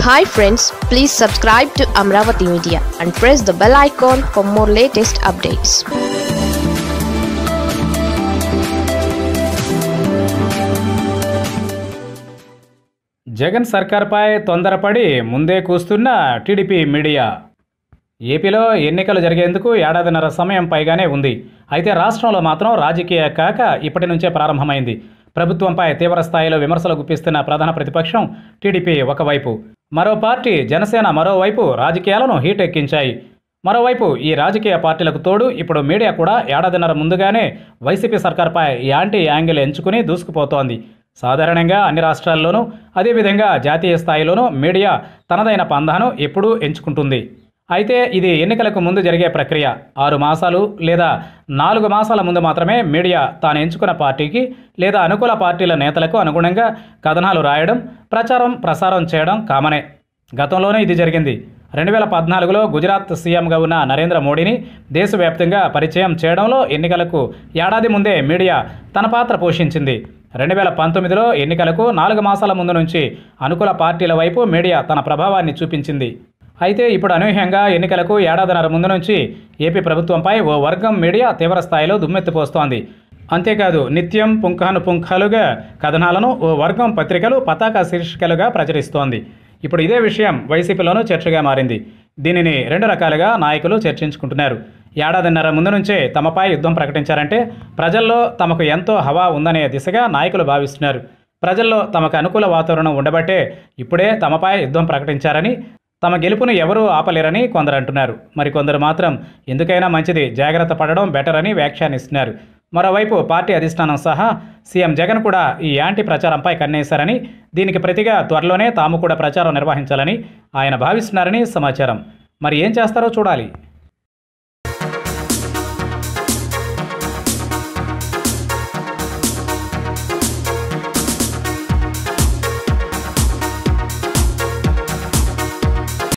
hi friends please subscribe to Amaravati media and press the bell icon for more latest updates Jagan సర్కార్పై తొందరపడి ముందే కూస్తున్న TDP media ఏపీలో ఎన్నికలు జరిగేందుకు ఏడాదిన్నర సమయం పైగానే ఉంది అయితే రాష్ట్రంలో మాత్రం రాజకీయ కాక ఇప్పటి నుంచే ప్రారంభమైంది ప్రభుత్వంపై తీవ్ర స్థాయిలో విమర్శలు గుప్పిస్తున్న ప్రధాన ప్రతిపక్షం టీడీపీ ఒకవైపు మరో పార్టీ జనసేన మరోవైపు రాజకీయాలను హీట్ ఎక్కించాయి మరోవైపు ఈ రాజకీయ పార్టీలకు తోడు ఇప్పుడు మీడియా కూడా ఏడాదిన్నర ముందుగానే వైసీపీ సర్కార్పై యాంటీ యాంగిల్ ఎంచుకుని దూసుకుపోతోంది సాధారణంగా అన్ని రాష్ట్రాల్లోనూ అదేవిధంగా జాతీయ స్థాయిలోనూ మీడియా తనదైన పందాను ఎప్పుడూ ఎంచుకుంటుంది అయితే ఇది ఎన్నికలకు ముందు జరిగే ప్రక్రియ ఆరు మాసాలు లేదా నాలుగు మాసాల ముందు మాత్రమే మీడియా తాను ఎంచుకున్న పార్టీకి లేదా అనుకూల పార్టీల నేతలకు అనుగుణంగా కథనాలు రాయడం ప్రచారం ప్రసారం చేయడం కామనే గతంలోనే ఇది జరిగింది రెండు వేల పద్నాలుగులో గుజరాత్ సీఎంగా ఉన్న నరేంద్ర మోడీని దేశవ్యాప్తంగా పరిచయం చేయడంలో ఎన్నికలకు ఏడాది ముందే మీడియా తన పాత్ర పోషించింది రెండు వేల పంతొమ్మిదిలో ఎన్నికలకు నాలుగు మాసాల ముందు నుంచి అనుకూల పార్టీల వైపు మీడియా తన ప్రభావాన్ని చూపించింది అయితే ఇప్పుడు అనూహ్యంగా ఎన్నికలకు ఏడాదిన్నర ముందు నుంచి ఏపీ ప్రభుత్వంపై ఓ వర్గం మీడియా తీవ్ర స్థాయిలో దుమ్మెత్తిపోస్తోంది అంతేకాదు నిత్యం పుంఖాను పుంఖాలుగా కథనాలను ఓ వర్గం పత్రికలు పతాక శీర్షికలుగా ప్రచురిస్తోంది ఇప్పుడు ఇదే విషయం వైసీపీలోనూ చర్చగా మారింది దీనిని రెండు రకాలుగా నాయకులు చర్చించుకుంటున్నారు ఏడాదిన్నర ముందు నుంచే తమపై యుద్ధం ప్రకటించారంటే ప్రజల్లో తమకు ఎంతో హవా ఉందనే దిశగా నాయకులు భావిస్తున్నారు ప్రజల్లో తమకు అనుకూల వాతావరణం ఉండబట్టే ఇప్పుడే తమపై యుద్ధం ప్రకటించారని తమ గెలుపును ఎవరూ ఆపలేరని కొందరు అంటున్నారు మరికొందరు మాత్రం ఎందుకైనా మంచిది జాగ్రత్త పడడం బెటర్ అని వ్యాఖ్యానిస్తున్నారు మరోవైపు పార్టీ అధిష్టానం సహా సీఎం జగన్ కూడా ఈ యాంటీ ప్రచారంపై కన్నేశారని దీనికి ప్రతిగా త్వరలోనే తాము కూడా ప్రచారం నిర్వహించాలని ఆయన భావిస్తున్నారని సమాచారం మరి ఏం చేస్తారో చూడాలి